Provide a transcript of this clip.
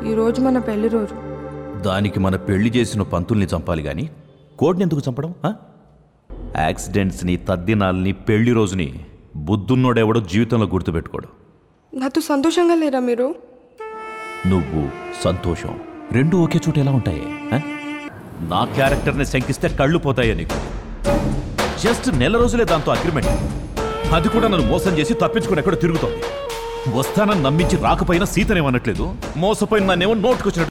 ఈరోజు మన పెళ్లి రోజు దానికి మన పెళ్లి చేసిన పంతుల్ని చంపాలి గాని కోడిని ఎందుకు చంపడం ఆ? యాక్సిడెంట్స్ని తద్దినాల్ని పెళ్లి రోజుని బుద్ధున్నోడెవడో జీవితంలో గుర్తుపెట్టుకోడు నాతో సంతోషంగా లేరా మీరు నువ్వు సంతోషం రెండు ఒకే చోట ఎలా ఉంటాయి ఆ? నా క్యారెక్టర్ని శంకిస్తే కళ్ళు పోతాయా నీకు జస్ట్ నెల రోజులే దాంతో అగ్రిమెంట్ అది కూడా నన్ను మోసం చేసి తప్పించుకుని ఎక్కడ తిరుగుతోంది వస్తానని నమ్మించి రాకపోయినా సీతనేమనట్లేదు మోసపోయిన నన్నేమో నోటుకొచ్చినట్టు